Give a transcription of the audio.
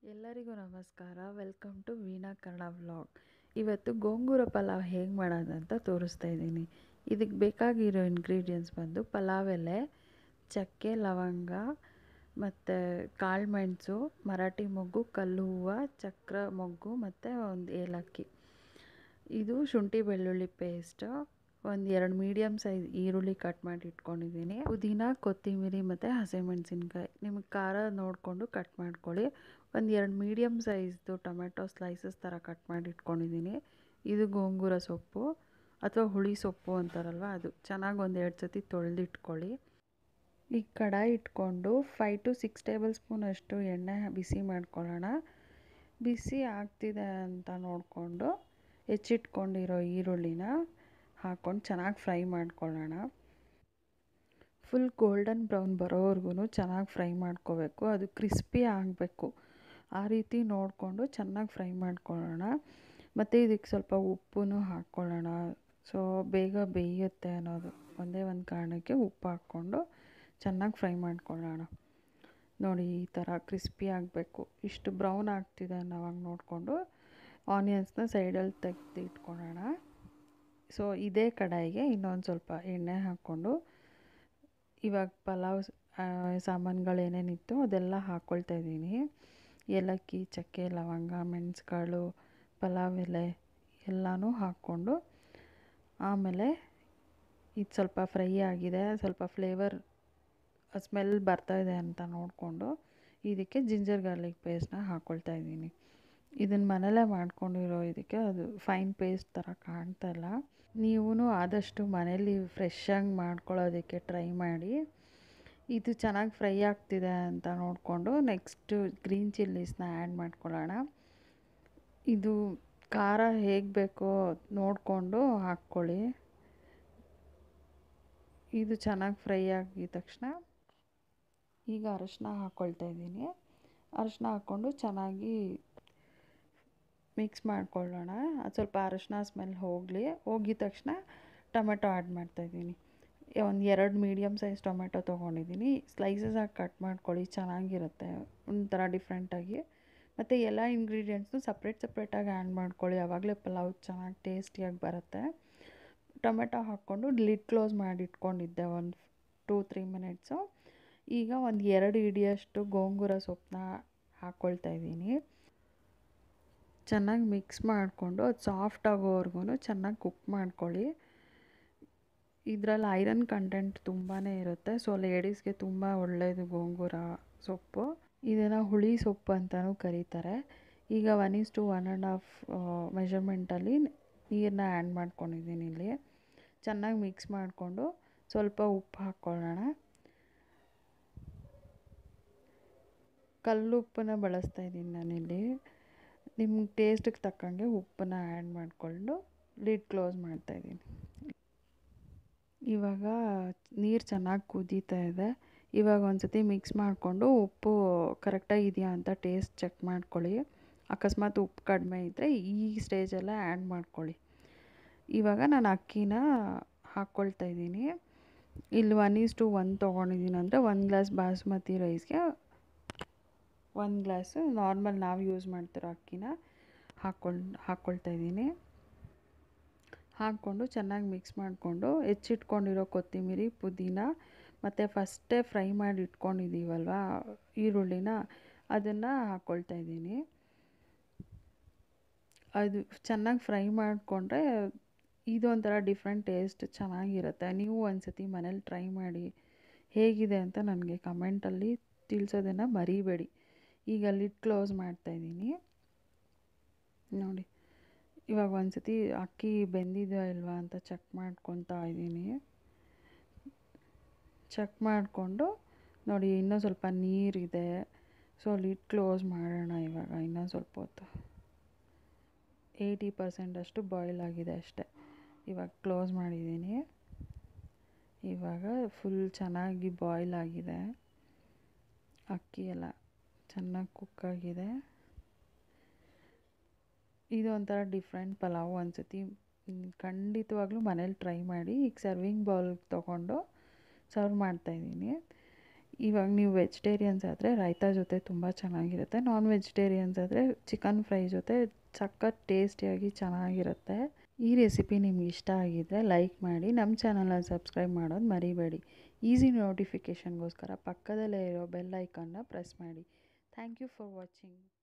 ಎಲ್ಲರಿಗೂ ನಮಸ್ಕಾರ welcome to Veena Kannada vlog ಇವತ್ತು ಗೋಂಗೂರ ಪಲಾವ್ ಹೇಗೆ ಮಾಡೋದಂತ ತೋರಿಸ್ತಾ ಇದ್ದೀನಿ ಇದಕ್ಕೆ ಬೇಕಾಗಿರೋ ಇಂಗ್ರೀಡಿಯೆಂಟ್ಸ್ ಬಂದು ಪಲಾವ್ ಎಲೆ ಚಕ್ಕೆ ಲವಂಗ ಮತ್ತು ಕಾಳು ಮೆಣಸು ಮರಾಠಿ ಮೊಗ್ಗು ಕಲ್ಲು ಹೂವು ಚಕ್ರ ಮೊಗ್ಗು ಮತ್ತು ಒಂದು ಏಲಕ್ಕಿ ಇದು ಶುಂಠಿ ಬೆಳ್ಳುಳ್ಳಿ ಪೇಸ್ಟು ಒಂದು ಎರಡು ಮೀಡಿಯಮ್ ಸೈಜ್ ಈರುಳ್ಳಿ ಕಟ್ ಮಾಡಿ ಇಟ್ಕೊಂಡಿದ್ದೀನಿ ಪುದೀನ ಕೊತ್ತಂಬರಿ ಮತ್ತು ಹಸಿಮೆಣಸಿನ್ಕಾಯಿ ನಿಮಗೆ ಖಾರ ನೋಡಿಕೊಂಡು ಕಟ್ ಮಾಡ್ಕೊಳ್ಳಿ ಒಂದು ಎರಡು ಮೀಡಿಯಮ್ ಸೈಜ್ದು ಟೊಮೆಟೊ ಸ್ಲೈಸಸ್ ಥರ ಕಟ್ ಮಾಡಿ ಇಟ್ಕೊಂಡಿದ್ದೀನಿ ಇದು ಗೋಂಗೂರ ಸೊಪ್ಪು ಅಥವಾ ಹುಳಿ ಸೊಪ್ಪು ಅಂತಾರಲ್ವ ಅದು ಚೆನ್ನಾಗಿ ಒಂದು ಎರಡು ಸತಿ ತೊಳೆದಿಟ್ಕೊಳ್ಳಿ ಈಗ ಕಡಾಯಿ ಇಟ್ಕೊಂಡು five to six tablespoon ಅಷ್ಟು ಎಣ್ಣೆ ಬಿಸಿ ಮಾಡ್ಕೊಳ್ಳೋಣ ಬಿಸಿ ಆಗ್ತಿದೆ ಅಂತ ನೋಡಿಕೊಂಡು ಹೆಚ್ಚಿಟ್ಕೊಂಡಿರೋ ಈರುಳ್ಳಿನ ಹಾಕ್ಕೊಂಡು ಚೆನ್ನಾಗಿ ಫ್ರೈ ಮಾಡ್ಕೊಳ್ಳೋಣ ಫುಲ್ ಗೋಲ್ಡನ್ ಬ್ರೌನ್ ಬರೋವರೆಗೂ ಚೆನ್ನಾಗಿ ಫ್ರೈ ಮಾಡ್ಕೋಬೇಕು ಅದು ಕ್ರಿಸ್ಪಿ ಆಗಬೇಕು ಆ ರೀತಿ ನೋಡಿಕೊಂಡು ಚೆನ್ನಾಗಿ ಫ್ರೈ ಮಾಡ್ಕೊಳ್ಳೋಣ ಮತ್ತು ಇದಕ್ಕೆ ಸ್ವಲ್ಪ ಉಪ್ಪು ಹಾಕ್ಕೊಳ್ಳೋಣ ಸೊ ಬೇಗ ಬೇಯುತ್ತೆ ಅನ್ನೋದು ಒಂದೇ ಒಂದು ಕಾರಣಕ್ಕೆ ಉಪ್ಪು ಹಾಕ್ಕೊಂಡು ಚೆನ್ನಾಗಿ ಫ್ರೈ ಮಾಡ್ಕೊಳ್ಳೋಣ ನೋಡಿ ಈ ಥರ ಕ್ರಿಸ್ಪಿ ಆಗಬೇಕು ಇಷ್ಟು ಬ್ರೌನ್ ಆಗ್ತಿದೆ ಅನ್ನೋವಾಗ ನೋಡಿಕೊಂಡು ಆನಿಯನ್ಸ್ನ ಸೈಡಲ್ಲಿ ತೆಗೆದು ಇಟ್ಕೊಳ್ಳೋಣ ಸೊ ಇದೇ ಕಡಾಯಿಗೆ ಇನ್ನೊಂದು ಸ್ವಲ್ಪ ಎಣ್ಣೆ ಹಾಕ್ಕೊಂಡು ಇವಾಗ ಪಲಾವ್ ಸಾಮಾನುಗಳೇನೇನಿತ್ತು ಅದೆಲ್ಲ ಹಾಕ್ಕೊಳ್ತಾ ಇದ್ದೀನಿ ಏಲಕ್ಕಿ ಚಕ್ಕೆ ಲವಂಗ ಮೆಣಸುಕಾಳು ಪಲಾವ್ ಎಲೆ ಎಲ್ಲನೂ ಹಾಕ್ಕೊಂಡು ಆಮೇಲೆ ಇದು ಸ್ವಲ್ಪ ಫ್ರೈ ಆಗಿದೆ ಸ್ವಲ್ಪ ಫ್ಲೇವರ್ ಸ್ಮೆಲ್ ಬರ್ತಾಯಿದೆ ಅಂತ ನೋಡಿಕೊಂಡು ಇದಕ್ಕೆ ಜಿಂಜರ್ ಗಾರ್ಲಿಕ್ ಪೇಸ್ಟ್ನ ಹಾಕ್ಕೊಳ್ತಾ ಇದ್ದೀನಿ ಇದನ್ನು ಮನೇಲೇ ಮಾಡ್ಕೊಂಡಿರೋ ಇದಕ್ಕೆ ಅದು ಫೈನ್ ಪೇಸ್ಟ್ ಥರ ಕಾಣ್ತಾ ಇಲ್ಲ ನೀವು ಆದಷ್ಟು ಮನೇಲಿ ಫ್ರೆಶ್ಶಾಗಿ ಮಾಡ್ಕೊಳ್ಳೋದಕ್ಕೆ ಟ್ರೈ ಮಾಡಿ ಇದು ಚೆನ್ನಾಗಿ ಫ್ರೈ ಆಗ್ತಿದೆ ಅಂತ ನೋಡಿಕೊಂಡು ನೆಕ್ಸ್ಟು ಗ್ರೀನ್ ಚಿಲ್ಲೀಸ್ನ ಆ್ಯಡ್ ಮಾಡ್ಕೊಳ್ಳೋಣ ಇದು ಖಾರ ಹೇಗೆ ಬೇಕೋ ನೋಡಿಕೊಂಡು ಹಾಕ್ಕೊಳ್ಳಿ ಇದು ಚೆನ್ನಾಗಿ ಫ್ರೈ ಆಗಿದ ತಕ್ಷಣ ಈಗ ಅರಶಿನ ಹಾಕ್ಕೊಳ್ತಾ ಇದ್ದೀನಿ ಅರಶಿನ ಹಾಕ್ಕೊಂಡು ಚೆನ್ನಾಗಿ ಮಿಕ್ಸ್ ಮಾಡ್ಕೊಳ್ಳೋಣ ಅದು ಸ್ವಲ್ಪ ಅರಶಿನ ಸ್ಮೆಲ್ ಹೋಗಲಿ ಹೋಗಿದ ತಕ್ಷಣ ಟೊಮೆಟೊ ಆ್ಯಡ್ ಮಾಡ್ತಾಯಿದ್ದೀನಿ ಒಂದು ಎರಡು ಮೀಡಿಯಮ್ ಸೈಜ್ ಟೊಮೆಟೊ ತೊಗೊಂಡಿದ್ದೀನಿ ಸ್ಲೈಸಸಾಗಿ ಕಟ್ ಮಾಡ್ಕೊಳ್ಳಿ ಚೆನ್ನಾಗಿರುತ್ತೆ ಒಂಥರ ಡಿಫ್ರೆಂಟಾಗಿ ಮತ್ತು ಎಲ್ಲ ಇಂಗ್ರೀಡಿಯೆಂಟ್ಸು ಸಪ್ರೇಟ್ ಸಪ್ರೇಟಾಗಿ ಆ್ಯಡ್ ಮಾಡ್ಕೊಳ್ಳಿ ಆವಾಗಲೇ ಪಲಾವ್ ಚೆನ್ನಾಗಿ ಟೇಸ್ಟಿಯಾಗಿ ಬರುತ್ತೆ ಟೊಮೆಟೊ ಹಾಕ್ಕೊಂಡು ಲಿಡ್ ಕ್ಲೋಸ್ ಮಾಡಿ ಇಟ್ಕೊಂಡಿದ್ದೆ ಒಂದು ಟೂ ತ್ರೀ ಮಿನಿಟ್ಸು ಈಗ ಒಂದು ಎರಡು ಹಿಡಿಯಷ್ಟು ಗೋಂಗೂರ ಸೊಪ್ಪನ್ನ ಹಾಕ್ಕೊಳ್ತಾ ಇದ್ದೀನಿ ಚೆನ್ನಾಗಿ ಮಿಕ್ಸ್ ಮಾಡಿಕೊಂಡು ಅದು ಸಾಫ್ಟ್ ಆಗೋವರೆಗೂ ಚೆನ್ನಾಗಿ ಕುಕ್ ಮಾಡ್ಕೊಳ್ಳಿ ಇದರಲ್ಲಿ ಐರನ್ ಕಂಟೆಂಟ್ ತುಂಬಾ ಇರುತ್ತೆ ಸೊ ಲೇಡೀಸ್ಗೆ ತುಂಬ ಒಳ್ಳೆಯದು ಗೋಂಗೂರ ಸೊಪ್ಪು ಇದನ್ನು ಹುಳಿ ಸೊಪ್ಪು ಅಂತಲೂ ಕರೀತಾರೆ ಈಗ one is to one and half ಮೆಷರ್ಮೆಂಟಲ್ಲಿ ನೀರನ್ನ ಆ್ಯಡ್ ಮಾಡ್ಕೊಂಡಿದ್ದೀನಿ ಇಲ್ಲಿ ಚೆನ್ನಾಗಿ ಮಿಕ್ಸ್ ಮಾಡಿಕೊಂಡು ಸ್ವಲ್ಪ ಉಪ್ಪು ಹಾಕ್ಕೊಳ್ಳೋಣ ಕಲ್ಲುಪ್ಪನ್ನ ಬಳಸ್ತಾ ಇದ್ದೀನಿ ನಾನಿಲ್ಲಿ ನಿಮ್ಗೆ ಟೇಸ್ಟಿಗೆ ತಕ್ಕಂಗೆ ಉಪ್ಪನ್ನ ಆ್ಯಡ್ ಮಾಡಿಕೊಂಡು ಲಿಡ್ ಕ್ಲೋಸ್ ಮಾಡ್ತಾಯಿದ್ದೀನಿ ಇವಾಗ ನೀರು ಚೆನ್ನಾಗಿ ಕುದೀತಾ ಇದೆ ಇವಾಗ ಒಂದು ಸತಿ ಮಿಕ್ಸ್ ಮಾಡಿಕೊಂಡು ಉಪ್ಪು ಕರೆಕ್ಟಾಗಿ ಇದೆಯಾ ಅಂತ ಟೇಸ್ಟ್ ಚೆಕ್ ಮಾಡ್ಕೊಳ್ಳಿ ಅಕಸ್ಮಾತ್ ಉಪ್ಪು ಕಡಿಮೆ ಇದ್ದರೆ ಈ ಸ್ಟೇಜಲ್ಲೇ ಆ್ಯಡ್ ಮಾಡ್ಕೊಳ್ಳಿ ಇವಾಗ ನಾನು ಅಕ್ಕಿನ ಹಾಕ್ಕೊಳ್ತಾ ಇದ್ದೀನಿ ಇಲ್ಲಿ ಒನ್ ಈಸ್ ಟು ಒನ್ ತೊಗೊಂಡಿದ್ದೀನಿ ಅಂದರೆ ಒಂದು ಗ್ಲಾಸ್ ಬಾಸುಮತಿ ರೈಸ್ಗೆ ಒಂದು ಗ್ಲಾಸು ನಾರ್ಮಲ್ ನಾವು ಯೂಸ್ ಮಾಡ್ತಿರೋ ಅಕ್ಕಿನ ಹಾಕ್ಕೊಂಡು ಹಾಕ್ಕೊಳ್ತಾ ಇದ್ದೀನಿ ಹಾಕ್ಕೊಂಡು ಚೆನ್ನಾಗಿ ಮಿಕ್ಸ್ ಮಾಡಿಕೊಂಡು ಹೆಚ್ಚಿಟ್ಕೊಂಡಿರೋ ಕೊತ್ತಂಬರಿ ಪುದೀನ ಮತ್ತು ಫಸ್ಟೇ ಫ್ರೈ ಮಾಡಿ ಇಟ್ಕೊಂಡಿದ್ದೀವಲ್ವ ಈರುಳ್ಳಿನ ಅದನ್ನು ಹಾಕ್ಕೊಳ್ತಾ ಇದ್ದೀನಿ ಅದು ಚೆನ್ನಾಗಿ ಫ್ರೈ ಮಾಡಿಕೊಂಡ್ರೆ ಇದೊಂಥರ ಡಿಫ್ರೆಂಟ್ ಟೇಸ್ಟ್ ಚೆನ್ನಾಗಿರುತ್ತೆ ನೀವು ಒಂದು ಸತಿ ಮನೇಲಿ ಟ್ರೈ ಮಾಡಿ ಹೇಗಿದೆ ಅಂತ ನನಗೆ ಕಮೆಂಟಲ್ಲಿ ತಿಳಿಸೋದನ್ನು ಮರಿಬೇಡಿ ಈಗ ಲಿಡ್ ಕ್ಲೋಸ್ ಮಾಡ್ತಾಯಿದ್ದೀನಿ ನೋಡಿ ಇವಾಗ ಒಂದು ಸತಿ ಅಕ್ಕಿ ಬೆಂದಿದೆಯೋ ಇಲ್ವಾ ಅಂತ ಚೆಕ್ ಮಾಡ್ಕೊತಾ ಇದ್ದೀನಿ ಚೆಕ್ ಮಾಡಿಕೊಂಡು ನೋಡಿ ಇನ್ನೂ ಸ್ವಲ್ಪ ನೀರಿದೆ ಸೊ ಲಿಡ್ ಕ್ಲೋಸ್ ಮಾಡೋಣ ಇವಾಗ ಇನ್ನೂ ಸ್ವಲ್ಪ ಹೊತ್ತು ಏಯ್ಟಿ ಪರ್ಸೆಂಟಷ್ಟು ಬಾಯ್ಲ್ ಆಗಿದೆ ಅಷ್ಟೆ ಇವಾಗ ಕ್ಲೋಸ್ ಮಾಡಿದ್ದೀನಿ ಇವಾಗ ಫುಲ್ ಚೆನ್ನಾಗಿ ಬಾಯ್ಲ್ ಆಗಿದೆ ಅಕ್ಕಿ ಎಲ್ಲ ಚೆನ್ನಾಗಿ ಕುಕ್ ಆಗಿದೆ ಇದು ಒಂಥರ ಡಿಫ್ರೆಂಟ್ ಪಲಾವ್ ಒಂದು ಸತಿ ಖಂಡಿತವಾಗ್ಲೂ ಮನೇಲಿ ಟ್ರೈ ಮಾಡಿ ಈಗ ಸರ್ವಿಂಗ್ ಬೌಲ್ಗೆ ತೊಗೊಂಡು ಸರ್ವ್ ಮಾಡ್ತಾಯಿದ್ದೀನಿ ಇವಾಗ ನೀವು ವೆಜಿಟೇರಿಯನ್ಸ್ ಆದರೆ ರೈತಾ ಜೊತೆ ತುಂಬ ಚೆನ್ನಾಗಿರುತ್ತೆ ನಾನ್ ವೆಜಿಟೇರಿಯನ್ಸ್ ಆದರೆ ಚಿಕನ್ ಫ್ರೈ ಜೊತೆ ಸಖತ್ ಟೇಸ್ಟಿಯಾಗಿ ಚೆನ್ನಾಗಿರುತ್ತೆ ಈ ರೆಸಿಪಿ ನಿಮ್ಗೆ ಇಷ್ಟ ಆಗಿದ್ದರೆ ಲೈಕ್ ಮಾಡಿ ನಮ್ಮ ಚಾನಲ್ನ ಸಬ್ಸ್ಕ್ರೈಬ್ ಮಾಡೋದು ಮರಿಬೇಡಿ ಈಸಿ ನೋಟಿಫಿಕೇಷನ್ಗೋಸ್ಕರ ಪಕ್ಕದಲ್ಲೇ ಇರೋ ಬೆಲ್ ಐಕನ್ನ ಪ್ರೆಸ್ ಮಾಡಿ ಥ್ಯಾಂಕ್ ಯು ಫಾರ್ ವಾಚಿಂಗ್